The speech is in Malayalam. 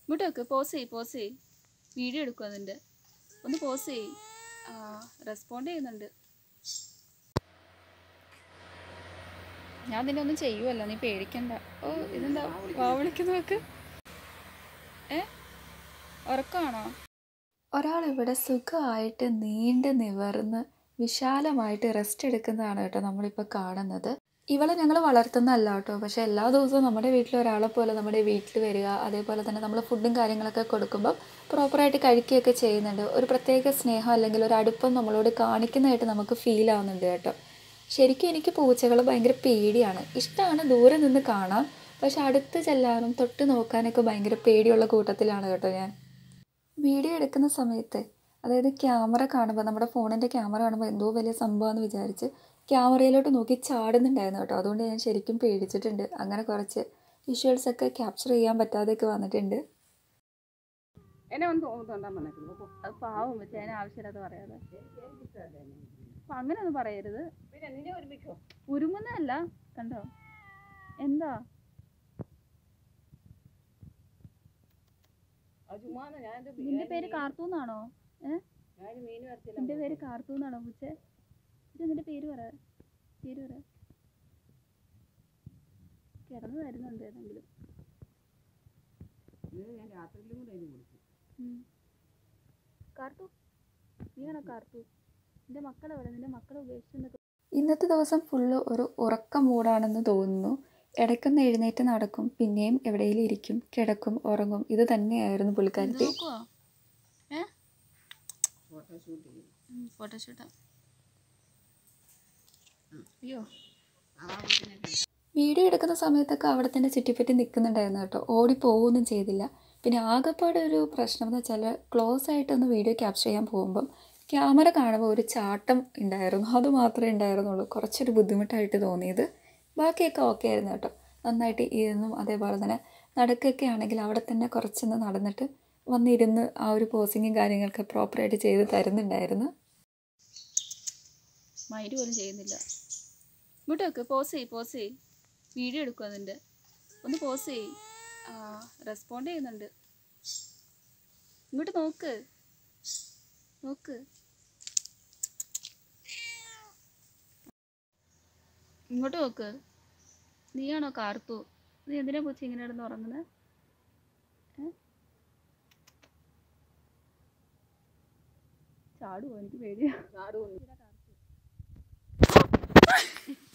ഇങ്ങോട്ട് വെക്ക് പോസ് ചെയ്യ് പോസ് ചെയ്യ് വീഡിയോ എടുക്കും അതിൻ്റെ ഒന്ന് പോസ് ചെയ്യ് ആ റെസ്പോണ്ട് ചെയ്യുന്നുണ്ട് ഞാൻ നിന്നെ ഒന്നും ചെയ്യുമല്ല നീ പേടിക്കണ്ട ഓ ഇതെന്താ വാ വിളിക്കുന്ന നോക്ക് ഏ ഉറക്കമാണോ ഒരാൾ ഇവിടെ സുഖമായിട്ട് നീണ്ട് നിവർന്ന് വിശാലമായിട്ട് റെസ്റ്റ് എടുക്കുന്നതാണ് കേട്ടോ നമ്മളിപ്പോൾ കാണുന്നത് ഇവളെ ഞങ്ങൾ വളർത്തുന്നതല്ല കേട്ടോ പക്ഷേ എല്ലാ ദിവസവും നമ്മുടെ വീട്ടിൽ ഒരാളെ പോലെ നമ്മുടെ വീട്ടിൽ വരിക അതേപോലെ തന്നെ നമ്മൾ ഫുഡും കാര്യങ്ങളൊക്കെ കൊടുക്കുമ്പോൾ പ്രോപ്പറായിട്ട് കഴിക്കുകയൊക്കെ ചെയ്യുന്നുണ്ട് ഒരു പ്രത്യേക സ്നേഹം അല്ലെങ്കിൽ ഒരു അടുപ്പം നമ്മളോട് കാണിക്കുന്നതായിട്ട് നമുക്ക് ഫീൽ ആവുന്നുണ്ട് കേട്ടോ ശരിക്കും എനിക്ക് പൂച്ചകൾ ഭയങ്കര പേടിയാണ് ഇഷ്ടമാണ് ദൂരെ നിന്ന് കാണാം പക്ഷെ അടുത്ത് ചെല്ലാനും തൊട്ട് നോക്കാനൊക്കെ ഭയങ്കര പേടിയുള്ള കൂട്ടത്തിലാണ് കേട്ടോ ഞാൻ വീഡിയോ എടുക്കുന്ന സമയത്ത് അതായത് ക്യാമറ കാണുമ്പോൾ നമ്മുടെ ഫോണിൻ്റെ ക്യാമറ കാണുമ്പോൾ എന്തോ വലിയ സംഭവമാണെന്ന് വിചാരിച്ച് ക്യാമറയിലോട്ട് നോക്കി ചാടുന്നുണ്ടായിരുന്നു കേട്ടോ അതുകൊണ്ട് ഞാൻ ശരിക്കും പേടിച്ചിട്ടുണ്ട് അങ്ങനെ കുറച്ച് വിഷ്വൽസൊക്കെ ക്യാപ്ചർ ചെയ്യാൻ പറ്റാതെയൊക്കെ വന്നിട്ടുണ്ട് എന്നെ ഒന്ന് തോന്നാൻ പറഞ്ഞേക്കുന്നു പോ. അത് പാവം വെച്ച് അതിന് ആവശ്യമില്ലാത്ത പറയാതെ അപ്പൊ അങ്ങനെ ഒന്നും പറയരുത് പിന്നെ നിന്നെ ഒരുമിക്കോ ഉരുമുന്നതല്ല കണ്ടോ എന്താ അത് ചുമ്മാന്ന് ഞാൻ നിന്റെ പേര് കാർത്തൂന്നാണോ ഞാൻ മീൻ വരത്തില്ല നിന്റെ പേര് കാർത്തൂന്നാണോ പൂച്ചേ ഇത് നിന്റെ പേര് പറ പേര് പറ കിടന്നു തരുന്നുണ്ട് ഏതെങ്കിലും ഇത് ഞാൻ രാത്രിയിലും കൂടെ അതിന് കൊടുത്തു ഉം. കാർത്തു നീയാണോ കാർത്തു നിന്റെ മക്കളെവിടെ നിന്റെ മക്കളെ ഉപേക്ഷിച്ചെന്ന് ഇന്നത്തെ ദിവസം ഫുള്ള് ഒരു ഉറക്ക മൂടാണെന്ന് തോന്നുന്നു ഇടയ്ക്കൊന്ന് എഴുന്നേറ്റ് നടക്കും പിന്നെയും എവിടെയെങ്കിലും ഇരിക്കും കിടക്കും ഉറങ്ങും ഇത് തന്നെയായിരുന്നു പുള്ളിക്കാരത്തി നോക്കുവോ ഏ ഫോട്ടോഷൂട്ട് ചെയ്യും ഫോട്ടോഷൂട്ടാ അയ്യോ ആ വീട്ടിനെ കണ്ട വീഡിയോ എടുക്കുന്ന സമയത്തൊക്കെ അവിടെ തന്നെ ചുറ്റിപ്പറ്റി നിൽക്കുന്നുണ്ടായിരുന്നു കേട്ടോ ഓടി പോവുകയൊന്നും ചെയ്തില്ല പിന്നെ ആകെപ്പാടെ ഒരു പ്രശ്നം എന്ന് വെച്ചാൽ ക്ലോസ് ആയിട്ടൊന്ന് വീഡിയോ ക്യാപ്ചർ ചെയ്യാൻ പോകുമ്പം ക്യാമറ കാണുമ്പോൾ ഒരു ചാട്ടം ഉണ്ടായിരുന്നു അത് മാത്രമേ ഉണ്ടായിരുന്നുള്ളൂ കുറച്ചൊരു ബുദ്ധിമുട്ടായിട്ട് തോന്നിയത് ബാക്കിയൊക്കെ ഓക്കെ ആയിരുന്നു കേട്ടോ നന്നായിട്ട് ഇരുന്നും അതേപോലെ തന്നെ നടക്കൊക്കെ ആണെങ്കിൽ അവിടെ തന്നെ കുറച്ചൊന്ന് നടന്നിട്ട് വന്നിരുന്ന് ആ ഒരു പോസിങ്ങും കാര്യങ്ങളൊക്കെ പ്രോപ്പറായിട്ട് ചെയ്ത് തരുന്നുണ്ടായിരുന്നു മൈൻഡ് പോലും ചെയ്യുന്നില്ല ഇങ്ങോട്ട് വെക്ക് പോസ് ചെയ്യ് പോസ് ചെയ്യ് വീഡിയോ എടുക്കും അതിൻ്റെ ഒന്ന് പോസ് ചെയ്യ് ആ റെസ്പോണ്ട് ചെയ്യുന്നുണ്ട് ഇങ്ങോട്ട് നോക്ക് നോക്ക് ഇങ്ങോട്ട് നോക്ക് നീയാണോ കാർത്തു നീ എന്തിനാ പൂച്ച ഇങ്ങനെ കിടന്ന് ഉറങ്ങുന്നത് ചാടുവോ എനിക്ക് പേടിയാ ചാടുവൊന്നും